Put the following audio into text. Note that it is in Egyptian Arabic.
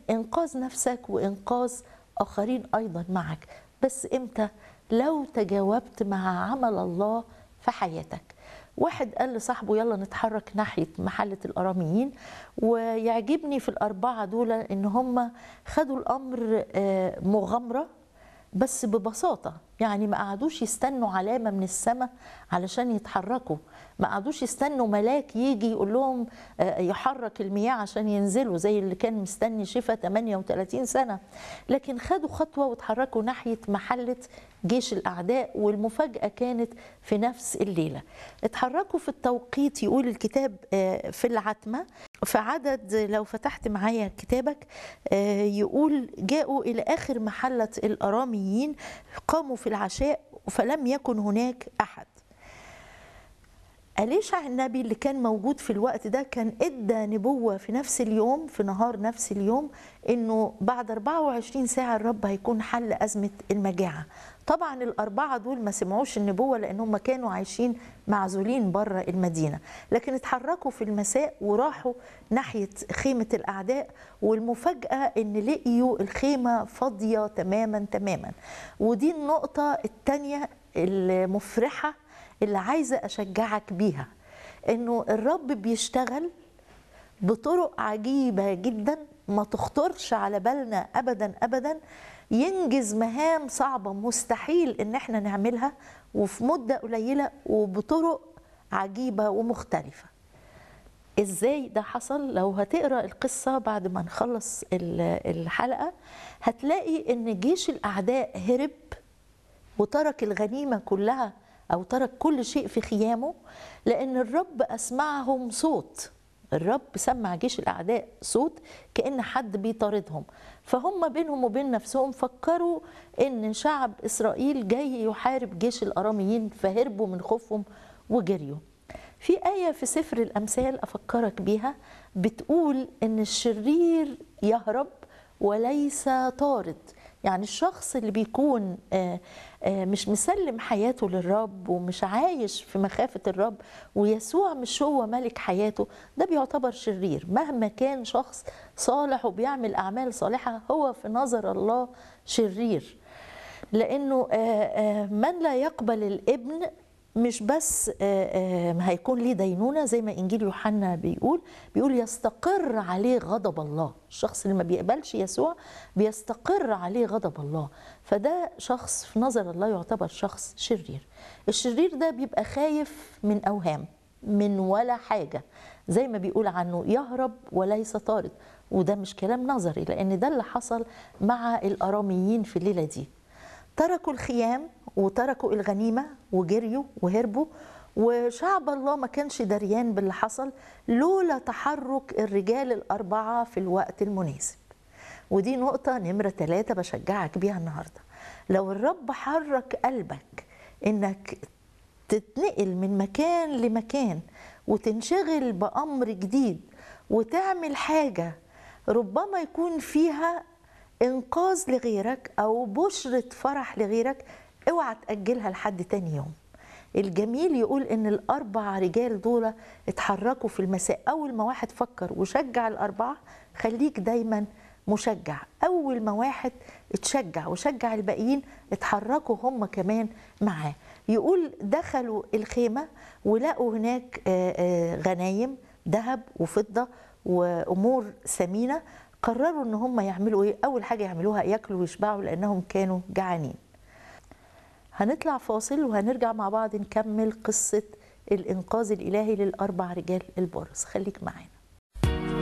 انقاذ نفسك وانقاذ اخرين ايضا معك بس امتى لو تجاوبت مع عمل الله في حياتك واحد قال لصاحبه يلا نتحرك ناحيه محله الاراميين ويعجبني في الاربعه دول ان هم خدوا الامر آه، مغامره بس ببساطه يعني ما قعدوش يستنوا علامه من السماء علشان يتحركوا ما قعدوش يستنوا ملاك يجي يقول لهم آه، يحرك المياه عشان ينزلوا زي اللي كان مستني شفا 38 سنه لكن خدوا خطوه وتحركوا ناحيه محله جيش الاعداء والمفاجاه كانت في نفس الليله اتحركوا في التوقيت يقول الكتاب آه، في العتمه في عدد لو فتحت معايا كتابك آه، يقول جاءوا الى اخر محله الاراميين قاموا في العشاء فلم يكن هناك احد أليشع النبي اللي كان موجود في الوقت ده كان ادى نبوة في نفس اليوم في نهار نفس اليوم انه بعد 24 ساعة الرب هيكون حل أزمة المجاعة طبعا الأربعة دول ما سمعوش النبوة لأنهم كانوا عايشين معزولين بره المدينة لكن اتحركوا في المساء وراحوا ناحية خيمة الأعداء والمفاجأة إن لقيوا الخيمة فاضية تماما تماما ودي النقطة التانية المفرحة اللي عايزه اشجعك بيها انه الرب بيشتغل بطرق عجيبه جدا ما تخطرش على بالنا ابدا ابدا ينجز مهام صعبه مستحيل ان احنا نعملها وفي مده قليله وبطرق عجيبه ومختلفه ازاي ده حصل لو هتقرا القصه بعد ما نخلص ال- الحلقه هتلاقي ان جيش الاعداء هرب وترك الغنيمه كلها او ترك كل شيء في خيامه لان الرب اسمعهم صوت الرب سمع جيش الاعداء صوت كان حد بيطاردهم فهم بينهم وبين نفسهم فكروا ان شعب اسرائيل جاي يحارب جيش الاراميين فهربوا من خوفهم وجريوا في آية في سفر الأمثال أفكرك بيها بتقول إن الشرير يهرب وليس طارد يعني الشخص اللي بيكون آه، آه، مش مسلم حياته للرب ومش عايش في مخافة الرب ويسوع مش هو ملك حياته ده بيعتبر شرير مهما كان شخص صالح وبيعمل أعمال صالحة هو في نظر الله شرير لانه آه، آه، من لا يقبل الابن مش بس آه، آه، هيكون ليه دينونه زي ما انجيل يوحنا بيقول بيقول يستقر عليه غضب الله الشخص اللي ما بيقبلش يسوع بيستقر عليه غضب الله فده شخص في نظر الله يعتبر شخص شرير الشرير ده بيبقى خايف من اوهام من ولا حاجه زي ما بيقول عنه يهرب وليس طارد وده مش كلام نظري لان ده اللي حصل مع الاراميين في الليله دي تركوا الخيام وتركوا الغنيمه وجريوا وهربوا وشعب الله ما كانش دريان باللي حصل لولا تحرك الرجال الاربعه في الوقت المناسب ودي نقطه نمره ثلاثه بشجعك بيها النهارده لو الرب حرك قلبك انك تتنقل من مكان لمكان وتنشغل بامر جديد وتعمل حاجه ربما يكون فيها انقاذ لغيرك او بشره فرح لغيرك اوعى تاجلها لحد تاني يوم الجميل يقول ان الاربع رجال دول اتحركوا في المساء اول ما واحد فكر وشجع الاربعه خليك دايما مشجع اول ما واحد اتشجع وشجع الباقيين اتحركوا هم كمان معاه يقول دخلوا الخيمه ولقوا هناك آه، آه، غنايم ذهب وفضه وامور ثمينه قرروا ان هم يعملوا ايه اول حاجه يعملوها ياكلوا ويشبعوا لانهم كانوا جعانين هنطلع فاصل وهنرجع مع بعض نكمل قصه الانقاذ الالهي للاربع رجال البرص خليك معانا